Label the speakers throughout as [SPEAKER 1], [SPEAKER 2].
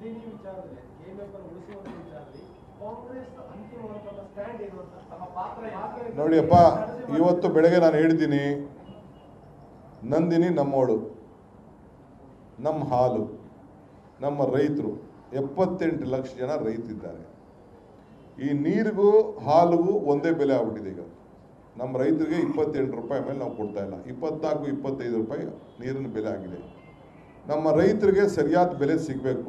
[SPEAKER 1] ನಂದಿನಿ ವಿಚಾರದಲ್ಲಿ ಕೆಎಂಎಫ್ ಅನ್ನು ಉಳಿಸುವಂತ ವಿಚಾರದಲ್ಲಿ ಕಾಂಗ್ರೆಸ್ ಅಂತಿಮವಾದ ಸ್ಟ್ಯಾಂಡ್ ಏನು ಅಂತ ತಮ್ಮ ಪಾತ್ರ ಏನು?
[SPEAKER 2] ನೋಡಿಯಪ್ಪ ಇವತ್ತು ಬೆಳಗ್ಗೆ ನಾನು ಹೇಳ್ತೀನಿ ನಂದಿನಿ ನಮ್ಮೋಳು ನಮ್ಮ ಹಾಲು ನಮ್ಮ ರೈತರು ಎಪ್ಪತ್ತೆಂಟು ಲಕ್ಷ ಜನ ರೈತಿದ್ದಾರೆ ಈ ನೀರಿಗೂ ಹಾಲಿಗೂ ಒಂದೇ ಬೆಲೆ ಆಗ್ಬಿಟ್ಟಿದೆ ಈಗ ನಮ್ಮ ರೈತರಿಗೆ ಇಪ್ಪತ್ತೆಂಟು ರೂಪಾಯಿ ಮೇಲೆ ನಾವು ಕೊಡ್ತಾ ಇಲ್ಲ ಇಪ್ಪತ್ನಾಲ್ಕು ಇಪ್ಪತ್ತೈದು ರೂಪಾಯಿ ನೀರಿನ ಬೆಲೆ ಆಗಿದೆ ನಮ್ಮ ರೈತರಿಗೆ ಸರಿಯಾದ ಬೆಲೆ ಸಿಗಬೇಕು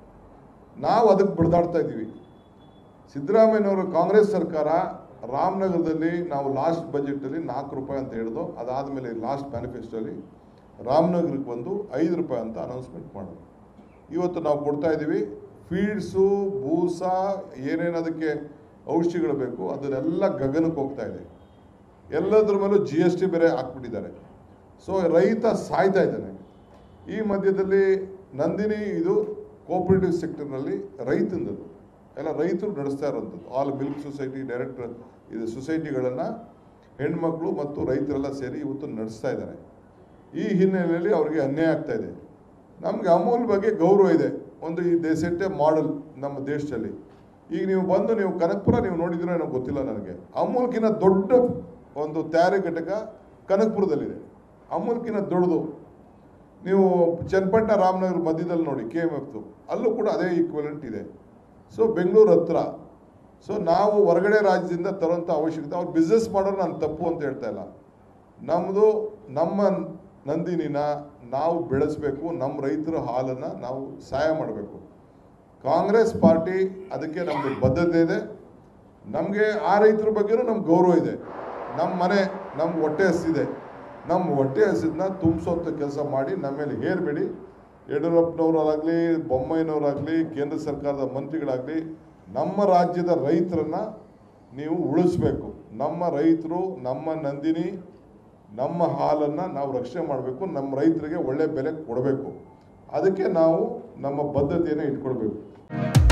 [SPEAKER 2] ನಾವು ಅದಕ್ಕೆ ಬಡ್ದಾಡ್ತಾ ಇದ್ದೀವಿ ಸಿದ್ದರಾಮಯ್ಯನವರು ಕಾಂಗ್ರೆಸ್ ಸರ್ಕಾರ ರಾಮನಗರದಲ್ಲಿ ನಾವು ಲಾಸ್ಟ್ ಬಜೆಟಲ್ಲಿ ನಾಲ್ಕು ರೂಪಾಯಿ ಅಂತ ಹೇಳಿದ್ರು ಅದಾದಮೇಲೆ ಲಾಸ್ಟ್ ಮ್ಯಾನಿಫೆಸ್ಟೋಲಿ ರಾಮನಗರಕ್ಕೆ ಬಂದು ಐದು ರೂಪಾಯಿ ಅಂತ ಅನೌನ್ಸ್ಮೆಂಟ್ ಮಾಡೋದು ಇವತ್ತು ನಾವು ಕೊಡ್ತಾ ಇದ್ದೀವಿ ಫೀಡ್ಸು ಬೂಸ ಏನೇನು ಅದಕ್ಕೆ ಔಷಧಿಗಳು ಬೇಕು ಅದನ್ನೆಲ್ಲ ಗಗನಕ್ಕೆ ಹೋಗ್ತಾ ಇದೆ ಎಲ್ಲದ್ರ ಮೇಲೂ ಜಿ ಎಸ್ ಟಿ ಬೇರೆ ಹಾಕ್ಬಿಟ್ಟಿದ್ದಾರೆ ಸೊ ರೈತ ಸಾಯ್ತಾ ಇದ್ದಾನೆ ಈ ಮಧ್ಯದಲ್ಲಿ ನಂದಿನಿ ಇದು ಕೋಪರೇಟಿವ್ ಸೆಕ್ಟರ್ನಲ್ಲಿ ರೈತಂದದು ಎಲ್ಲ ರೈತರು ನಡೆಸ್ತಾ ಇರೋಂಥದ್ದು ಆಲ್ ಮಿಲ್ಕ್ ಸೊಸೈಟಿ ಡೈರೆಕ್ಟ್ ಇದು ಸೊಸೈಟಿಗಳನ್ನು ಹೆಣ್ಮಕ್ಳು ಮತ್ತು ರೈತರೆಲ್ಲ ಸೇರಿ ಇವತ್ತು ನಡೆಸ್ತಾ ಇದ್ದಾರೆ ಈ ಹಿನ್ನೆಲೆಯಲ್ಲಿ ಅವರಿಗೆ ಅನ್ಯಾಯ ಆಗ್ತಾ ಇದೆ ನಮಗೆ ಅಮೂಲ್ ಬಗ್ಗೆ ಗೌರವ ಇದೆ ಒಂದು ಈ ದೇ ಸೆಟ್ ಎ ಮಾಡೆಲ್ ನಮ್ಮ ದೇಶದಲ್ಲಿ ಈಗ ನೀವು ಬಂದು ನೀವು ಕನಕಪುರ ನೀವು ನೋಡಿದ್ರೆ ನನಗೆ ಗೊತ್ತಿಲ್ಲ ನನಗೆ ಅಮೂಲ್ಕಿನ ದೊಡ್ಡ ಒಂದು ತಯಾರಿ ಘಟಕ ಕನಕಪುರದಲ್ಲಿದೆ ಅಮೂಲ್ಕಿನ ದೊಡ್ಡದು ನೀವು ಚನ್ನಪಟ್ಟಣ ರಾಮನಗರ ಮಧ್ಯದಲ್ಲಿ ನೋಡಿ ಕೆ ಎಮ್ ಎಫ್ದು ಅಲ್ಲೂ ಕೂಡ ಅದೇ ಈಕ್ವಲೆಂಟ್ ಇದೆ ಸೊ ಬೆಂಗಳೂರು ಹತ್ರ ಸೊ ನಾವು ಹೊರಗಡೆ ರಾಜ್ಯದಿಂದ ತರೋಂಥ ಅವಶ್ಯಕತೆ ಅವ್ರು ಬಿಸ್ನೆಸ್ ಮಾಡೋರು ನಾನು ತಪ್ಪು ಅಂತ ಹೇಳ್ತಾ ಇಲ್ಲ ನಮ್ಮದು ನಮ್ಮ ನಂದಿನಿನ ನಾವು ಬೆಳೆಸಬೇಕು ನಮ್ಮ ರೈತರ ಹಾಲನ್ನು ನಾವು ಸಹಾಯ ಮಾಡಬೇಕು ಕಾಂಗ್ರೆಸ್ ಪಾರ್ಟಿ ಅದಕ್ಕೆ ನಮ್ಮದು ಬದ್ಧತೆ ಇದೆ ನಮಗೆ ಆ ರೈತರ ಬಗ್ಗೆನೂ ನಮ್ಗೆ ಗೌರವ ಇದೆ ನಮ್ಮ ಮನೆ ನಮ್ಮ ಹೊಟ್ಟೆ ಹಸಿದೆ ನಮ್ಮ ಹೊಟ್ಟೆ ಹಸಿದನ್ನ ತುಂಬಿಸೋಂಥ ಕೆಲಸ ಮಾಡಿ ನಮ್ಮ ಮೇಲೆ ಹೇರಬೇಡಿ ಯಡಿಯೂರಪ್ಪನವರಾಗಲಿ ಬೊಮ್ಮಾಯಿನವರಾಗಲಿ ಕೇಂದ್ರ ಸರ್ಕಾರದ ಮಂತ್ರಿಗಳಾಗಲಿ ನಮ್ಮ ರಾಜ್ಯದ ರೈತರನ್ನ ನೀವು ಉಳಿಸ್ಬೇಕು ನಮ್ಮ ರೈತರು ನಮ್ಮ ನಂದಿನಿ ನಮ್ಮ ಹಾಲನ್ನು ನಾವು ರಕ್ಷಣೆ ಮಾಡಬೇಕು ನಮ್ಮ ರೈತರಿಗೆ ಒಳ್ಳೆ ಬೆಲೆ ಕೊಡಬೇಕು ಅದಕ್ಕೆ ನಾವು ನಮ್ಮ ಬದ್ಧತೆಯನ್ನು ಇಟ್ಕೊಳ್ಬೇಕು